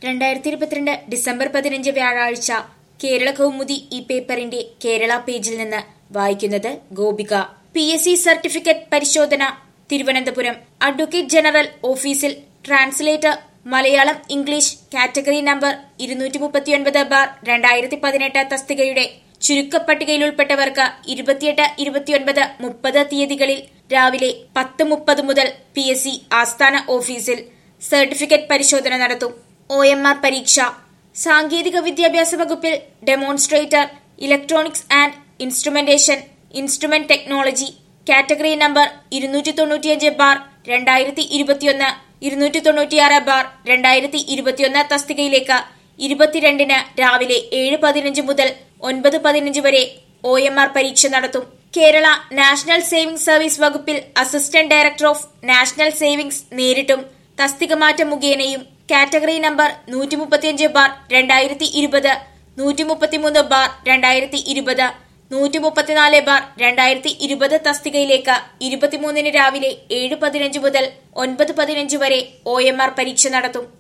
രണ്ടായിരത്തി ഇരുപത്തിരണ്ട് ഡിസംബർ പതിനഞ്ച് വ്യാഴാഴ്ച കേരള കൗമുദി ഈ പേപ്പറിന്റെ കേരള പേജിൽ നിന്ന് വായിക്കുന്നത് Gopika P S C certificate പരിശോധന തിരുവനന്തപുരം അഡ്വക്കേറ്റ് ജനറൽ ഓഫീസിൽ translator Malayalam English category number ഇരുന്നൂറ്റി മുപ്പത്തിയൊൻപത് ബാർ രണ്ടായിരത്തി പതിനെട്ട് തസ്തികയുടെ ചുരുക്കപ്പട്ടികയിൽ ഉൾപ്പെട്ടവർക്ക് ഇരുപത്തിയെട്ട് ഇരുപത്തിയൊൻപത് മുപ്പത് തീയതികളിൽ രാവിലെ പത്ത് മുപ്പത് മുതൽ പി എസ് സി ആസ്ഥാന ഓഫീസിൽ സർട്ടിഫിക്കറ്റ് പരിശോധന നടത്തും ഒ എം ആർ പരീക്ഷ സാങ്കേതിക വിദ്യാഭ്യാസ വകുപ്പിൽ demonstrator electronics and instrumentation instrument technology category number ഇരുന്നൂറ്റി തൊണ്ണൂറ്റിയഞ്ച് ബാർ രണ്ടായിരത്തി ഇരുപത്തിയൊന്ന് ഇരുന്നൂറ്റി തൊണ്ണൂറ്റിയാറ് ബാർ രണ്ടായിരത്തി ഇരുപത്തിയൊന്ന് തസ്തികയിലേക്ക് ഇരുപത്തിരണ്ടിന് രാവിലെ ഏഴ് പതിനഞ്ച് മുതൽ ഒൻപത് പതിനഞ്ച് വരെ ഒ എം ആർ പരീക്ഷ നടത്തും കേരള നാഷണൽ സേവിംഗ്സ് സർവീസ് വകുപ്പിൽ assistant director of national savings നേരിട്ടും തസ്തിക മാറ്റം മുഖേനയും കാറ്റഗറി നമ്പർ നൂറ്റി മുപ്പത്തിയഞ്ച് ബാർ രണ്ടായിരത്തി ഇരുപത് നൂറ്റി മുപ്പത്തിമൂന്ന് ബാർ രണ്ടായിരത്തി ഇരുപത് നൂറ്റി മുപ്പത്തിനാല് ബാർ രണ്ടായിരത്തി ഇരുപത് തസ്തികയിലേക്ക് ഇരുപത്തിമൂന്നിന് രാവിലെ ഏഴ് പതിനഞ്ച് മുതൽ ഒൻപത് പതിനഞ്ച് വരെ ഒ എം ആർ പരീക്ഷ നടത്തും